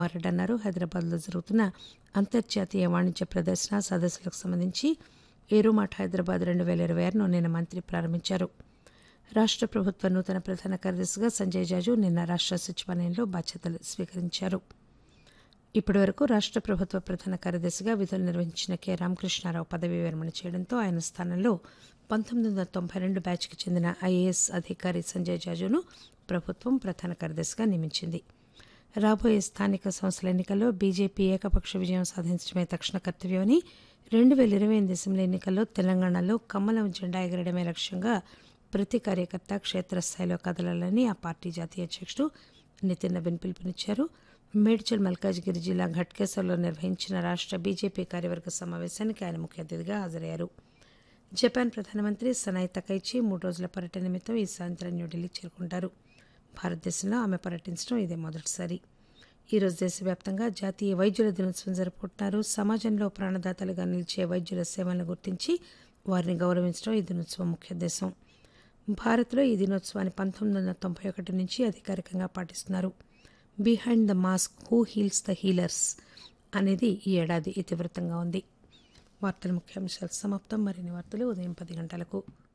రెడ్డి అన్నారు హైదరాబాద్లో జరుగుతున్న అంతర్జాతీయ వాణిజ్య ప్రదర్శన సదస్సులకు సంబంధించి ఏరోమాట్ హైదరాబాద్ రెండు వేల ఇరవై ఆరును నిన్న మంత్రి ప్రారంభించారు రాష్ట్ర ప్రభుత్వ నూతన ప్రధాన కార్యదర్శిగా సంజయ్ జాజు నిన్న రాష్ట్ర సచివాలయంలో బాధ్యతలు స్వీకరించారు ఇప్పటివరకు రాష్ట్ర ప్రభుత్వ ప్రధాన కార్యదర్శిగా విధులు నిర్వహించిన కె రామకృష్ణారావు పదవీ విరమణ చేయడంతో ఆయన స్థానంలో పంతొమ్మిది వందల తొంభై రెండు బ్యాచ్కి చెందిన ఐఏఎస్ అధికారి సంజయ్ జాజును ప్రభుత్వం ప్రధాన కార్యదర్శిగా నియమించింది రాబోయే స్థానిక సంస్థల ఎన్నికల్లో బీజేపీ ఏకపక్ష విజయం సాధించడమే తక్షణ కర్తవ్యమని రెండు వేల ఇరవై ఎనిమిది అసెంబ్లీ ఎన్నికల్లో తెలంగాణలో కమలం జెండా ఎగరడమే లక్ష్యంగా ప్రతి కార్యకర్త క్షేత్రస్థాయిలో కదలాలని ఆ పార్టీ జాతీయ అధ్యక్షుడు నితిన్ నవీన్ పిలుపునిచ్చారు మేడ్చల్ మల్కాజ్గిరి జిల్లా ఘట్కేసర్లో నిర్వహించిన రాష్ట్ర బీజేపీ కార్యవర్గ సమావేశానికి ఆయన ముఖ్య అతిథిగా హాజరయ్యారు జపాన్ ప్రధానమంత్రి సనాయ్ తకైచి మూడు రోజుల పర్యటన నిమిత్తం ఈ సాయంత్రం న్యూఢిల్లీ చేరుకుంటారు భారతదేశంలో ఆమె పర్యటించడం ఇదే మొదటిసారి ఈరోజు దేశవ్యాప్తంగా జాతీయ వైద్యుల దినోత్సవం జరుపుకుంటున్నారు సమాజంలో ప్రాణదాతలుగా నిలిచే వైద్యుల సేవలను గుర్తించి వారిని గౌరవించడం ఈ దినోత్సవం ముఖ్య ఉద్దేశం భారత్లో ఈ దినోత్సవాన్ని పంతొమ్మిది వందల తొంభై ఒకటి నుంచి అధికారికంగా పాటిస్తున్నారు behind the mask who heals the healers అనేది ఈ ఏడాది ఇతివృత్తంగా ఉంది వార్తల ముఖ్యాంశాలు సమాప్తం మరిన్ని వార్తలు ఉదయం పది గంటలకు